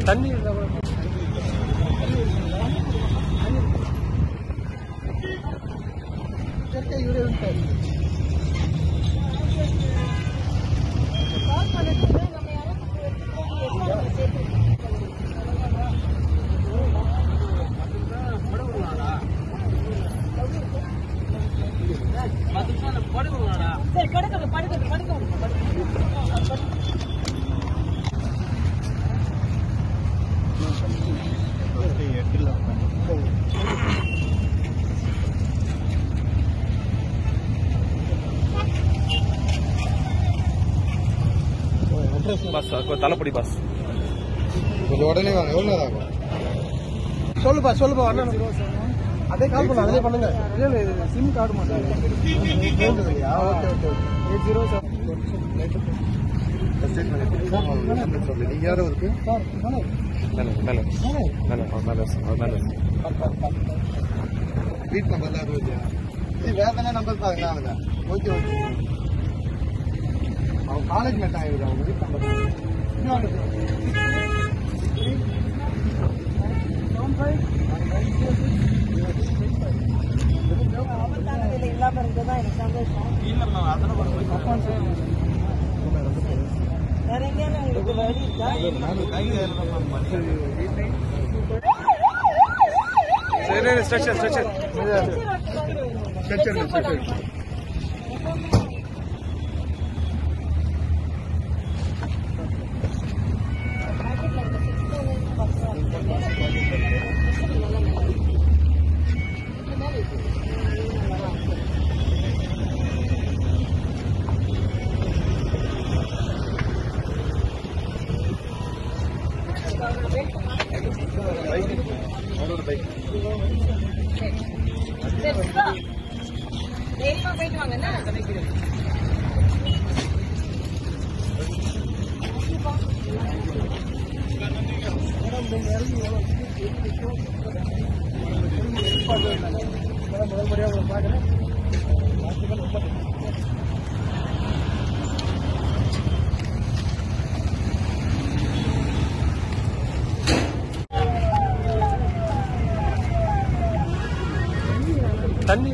தண்ணி சரி படுக்க படுக்க படுக்க பாஸ் தலைப்படி பாஸ் கொஞ்சம் உடனே வாங்க எவ்வளோ நேரம் ஆகும் சொல்லுப்பா சொல்லுப்பா அண்ணன் அதே கால் பண்ண அதே பண்ணுங்க இல்லை இல்லை இது சிம் கார்டு மாட்டாங்க ஓகே ஓகே எயிட் ஜீரோ யாரும் இருக்கு மேலே மேலே மேலே மேலே மேலே வீட் நம்பர் தான் இருக்கு இது வேற தானே நம்பர் பாருங்க அவங்க ஓகே ஓகே அவன் காலேஜ் மேட் ஆகிடுது அவங்க வீட் நம்பர் ஆபத்தான நிலை இல்லாம இருந்ததா எனக்கு சந்தோஷம் வேற எங்கேயாவது உங்களுக்கு வழி இருக்கா சரி ஸ்ட்ரெச்சர் ஸ்ட்ரெச்சர் ஸ்ட்ரெச்சர் ஸ்ட்ரெச்சர் தைரியமா போயிட்டு வாங்க என்ன முதல் முறையாக உங்களை பார்க்குறேன் தண்ணி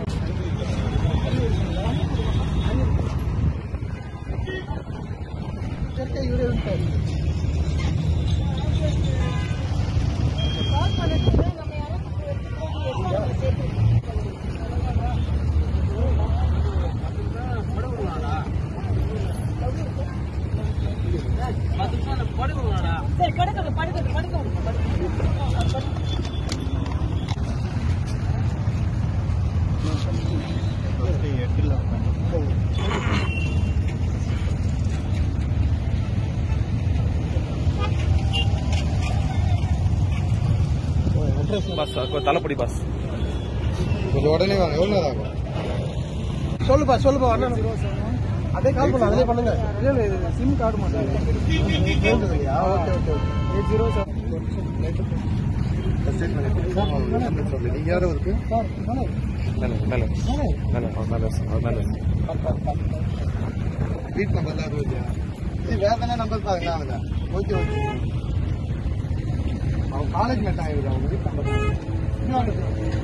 கால் பண்ணதுக்கு நம்ம யாரும் சரி படுக்க படுக்க படுக்க பாஸ் தலைப்படி பாஸ் கொஞ்சம் உடனே வாங்க எவ்வளோ நேரம் ஆகும் சொல்லுப்பா சொல்லுப்பா அண்ணன் அதே கால் பண்ண அதே பண்ணுங்க இல்லை இல்லை இது சிம் கார்டு மாட்டாங்க ஓகே ஓகே எயிட் ஜீரோ யாரும் இருக்கு மேலே மேலே மேலே மேலே மேலே வீட் நம்பர் தான் இருக்கு இது வேற தானே நம்பர் பாருங்க அவங்க ஓகே ஓகே அவன் காலேஜ் மேட் ஆகிடுது அவங்க வீட் நம்பர்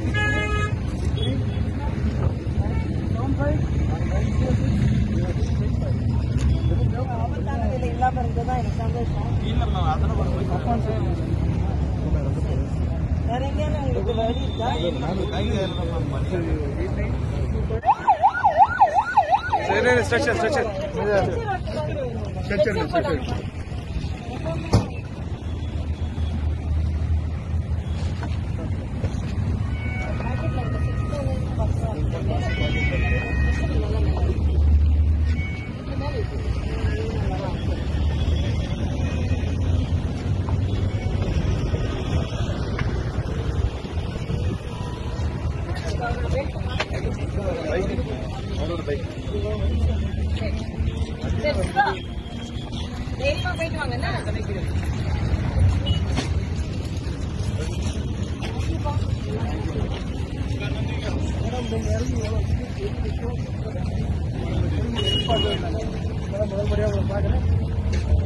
ஆபத்தான நிலை இல்லாம இருந்ததா எனக்கு சந்தோஷம் வேற எங்கேயாவது உங்களுக்கு வழி இருக்கா சரி ஸ்ட்ரெச்சர் ஸ்ட்ரெச்சர் ஸ்ட்ரெச்சர் ஸ்ட்ரெச்சர் தைரியமா போயிட்டு வாங்க என்ன முதல் முறையாக உங்களை பார்க்குறேன்